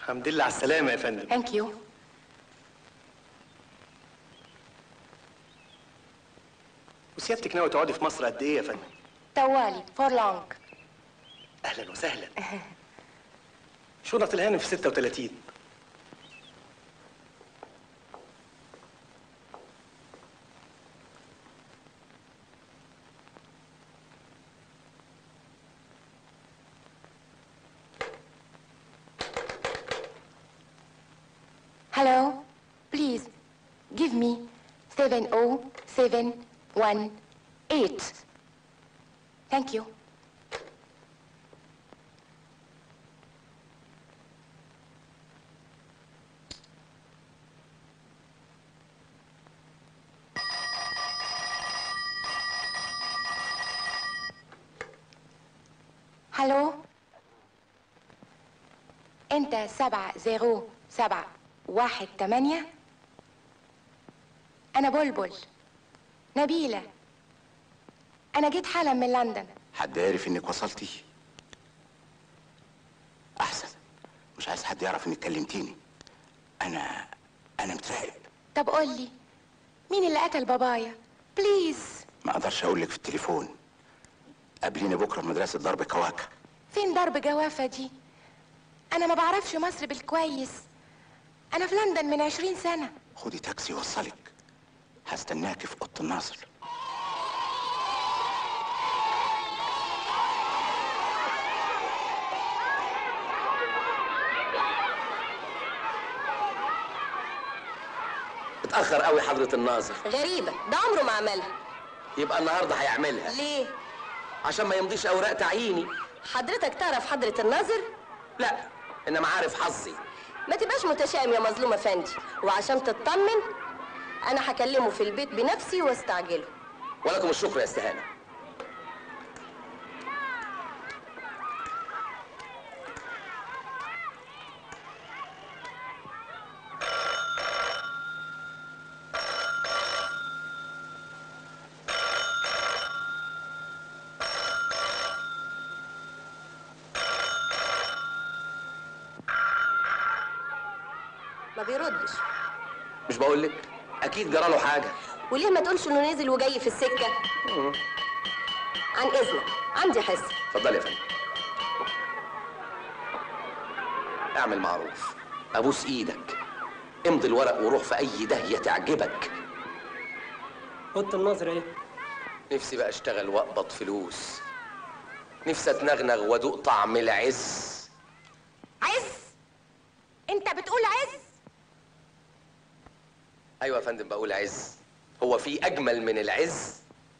الحمد لله على السلامة يا فندم ثانك يو وسيادتك ناوي تقعدي في مصر قد ايه يا فندم؟ طوالي فور لونج اهلا وسهلا شرط الهانم في 36 Hello, please give me 70718. Thank you. هلو انت سبعة زيرو سبعة واحد تمانية أنا بلبل نبيلة أنا جيت حالا من لندن حد عارف انك وصلتي احسن مش عايز حد يعرف انك كلمتيني انا انا متراقب طب قولي مين اللي قتل بابايا بليز ما اقدرش اقول لك في التليفون قابليني بكره في مدرسه ضرب كواكب فين ضرب جوافة دي أنا ما بعرفش مصر بالكويس أنا في لندن من عشرين سنة خدي تاكسي يوصلك هستناكي في اوضه الناصر اتأخر قوي حضرة الناظر غريبة ده عمره ما عملها يبقى النهاردة هيعملها ليه؟ عشان ما يمضيش أوراق تعييني حضرتك تعرف حضرة الناظر؟ لا إنما عارف حظي ما تبقاش متشائم يا مظلوم افندي وعشان تطمن انا هكلمه في البيت بنفسي واستعجله ولكم الشكر يا استهانة ما بيردش مش بقول لك أكيد جراله حاجة وليه ما تقولش انه نزل وجاي في السكة عن اذنك عندي حس اتفضل يا فندم اعمل معروف ابوس ايدك امضي الورق وروح في اي داهيه تعجبك اوضه الناظر ايه نفسي بقى اشتغل واقبض فلوس نفسي اتنغنغ وادوق طعم العز عز أنت بتقول عز ايوه يا فندم بقول عز هو في اجمل من العز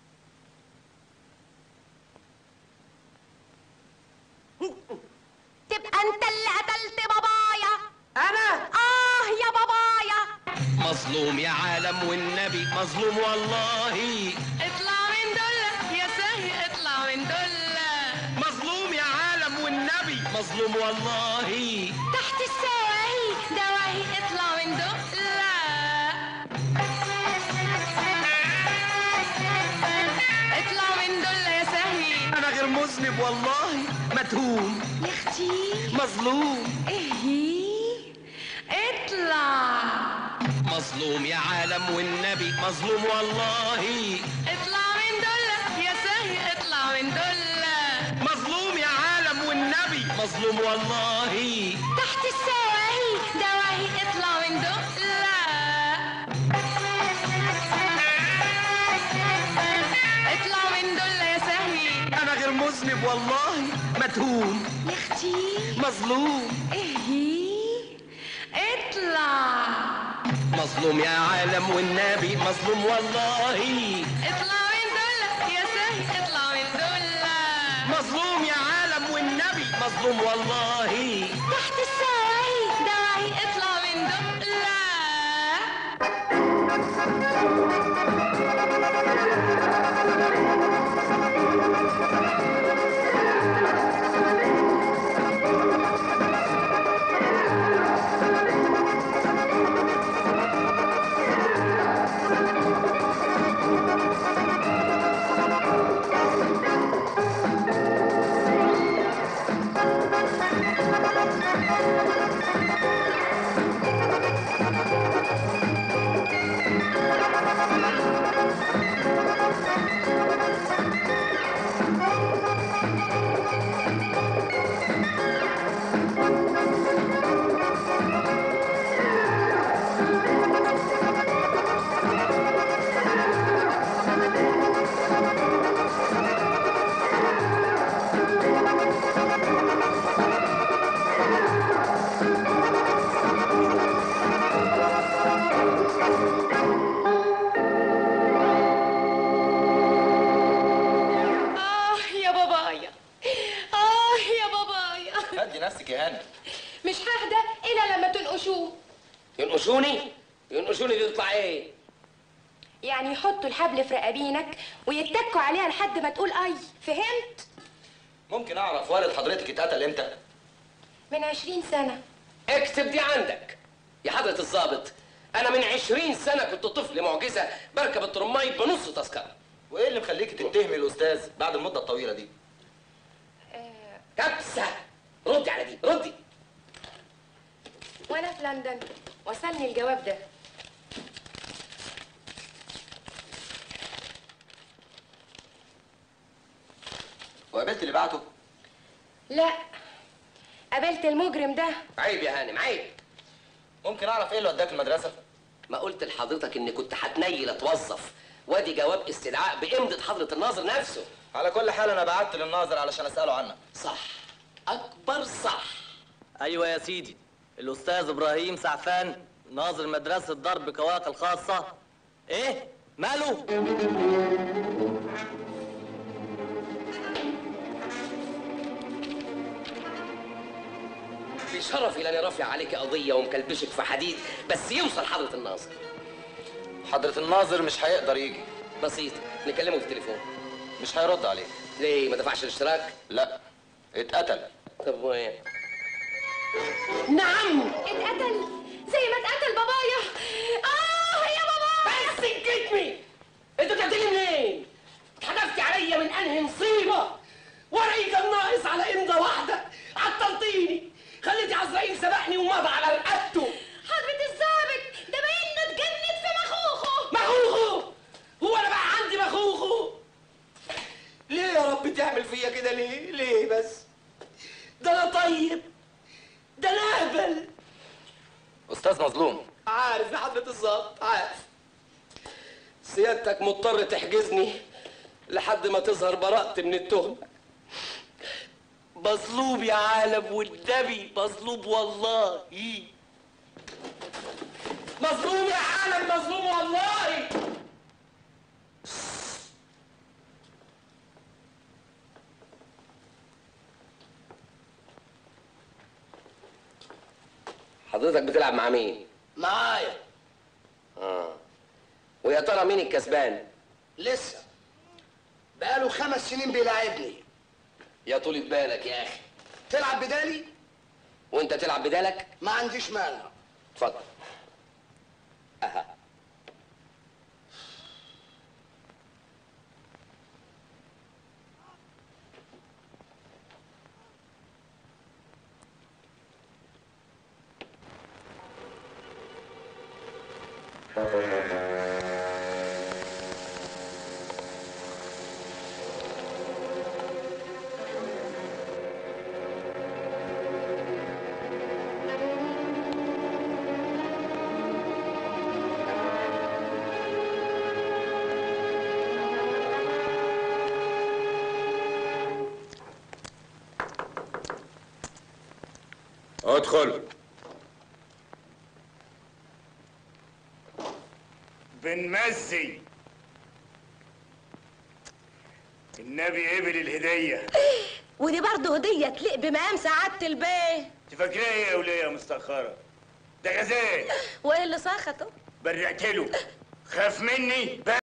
تبقى أنت اللي قتلت بابايا انا آه يا بابايا مظلوم يا عالم والنبي مظلوم والله اطلع من دولة يا ساهي اطلع من دولة مظلوم يا عالم والنبي مظلوم والله تحت السواهي دواهي اطلع من دولة اطلع من دولة يا ساهي انا غير مذنب والله متهوم يا اختي مظلوم ايه اطلع مظلوم يا عالم والنبي مظلوم والله اطلع من دولة يا ساهي اطلع من دولة مظلوم يا عالم والنبي مظلوم والله تحت السواهي دواهي اطلع من دولة اطلع من دولة يا ساهي انا غير مذنب والله متهوم يا اختي مظلوم ايه اطلع مظلوم يا عالم والنبي مظلوم والله اطلع من دولة يا ساهي اطلع من دولة مظلوم يا عالم والنبي مظلوم والله تحت السواهي دواهي اطلع من دولة نفسك يا هانم مش ههدى الا لما تنقشوه ينقشوني ينقشوني دي تطلع ايه يعني يحطوا الحبل في رقابينك ويتكوا عليها لحد ما تقول اي فهمت ممكن اعرف والد حضرتك اتقتل امتى من عشرين سنة اكتب دي عندك يا حضرة الضابط أنا من عشرين سنة كنت طفل معجزة بركب الترماية بنص تذكرة وايه اللي مخليك تتهمي الاستاذ بعد المده الطويله دي كبسة ردي على دي ردي وانا في لندن وصلني الجواب ده وقابلت اللي بعته لا قابلت المجرم ده عيب يا هانم عيب ممكن اعرف ايه اللي وداك المدرسه ما قلت لحضرتك إن كنت هتنيل أتوظف وادي جواب استدعاء بإمضة حضرة الناظر نفسه على كل حال انا بعت للناظر علشان اساله عنك صح أكبر صح ايوه يا سيدي الاستاذ ابراهيم سعفان ناظر مدرسه ضرب كواكب الخاصه ايه ماله بشرفي لاني رافع عليك قضية ومكلبشك في حديد بس يوصل حضرة الناظر حضره الناظر مش هيقدر يجي بسيط نكلمه في التليفون مش هيرد عليك ليه ما دفعش الاشتراك؟ لا اتقتل طب وين؟ نعم اتقتل زي ما اتقتل بابايا اه يا بابايا بس سكتني انتوا بتعتني منين؟ اتحدفتي عليا من انهي مصيبه؟ ورقي كان ناقص على امضه واحده عطلتيني خليتي عزرائيل سبقني ومضى على رقبته حضرة الظابط ده باين انه اتجنن في مخوخه مخوخه هو انا بقى عندي مخوخه ليه يا رب تعمل فيا كده ليه؟ ليه بس؟ ده انا طيب ده انا اهبل استاذ مظلوم عارف يا حضرة الظابط عارف سيادتك مضطر تحجزني لحد ما تظهر براءتي من التهمة مظلوم يا عالم والنبي مظلوم والله مظلوم يا عالم مظلوم والله حضرتك بتلعب مع مين؟ معايا اه ويا ترى مين الكسبان؟ لسه بقاله خمس سنين بيلاعبني يا طولة بالك يا اخي تلعب بدالي وانت تلعب بدالك؟ ما عنديش مانع اتفضل اها ادخل بنمزي النبي قبل الهدية ودي برضه هدية تليق بمقام سعادة البيه تفكرها ايه يا ولية يا مستخرة ده غزال وايه اللي سخطه برعت له خاف مني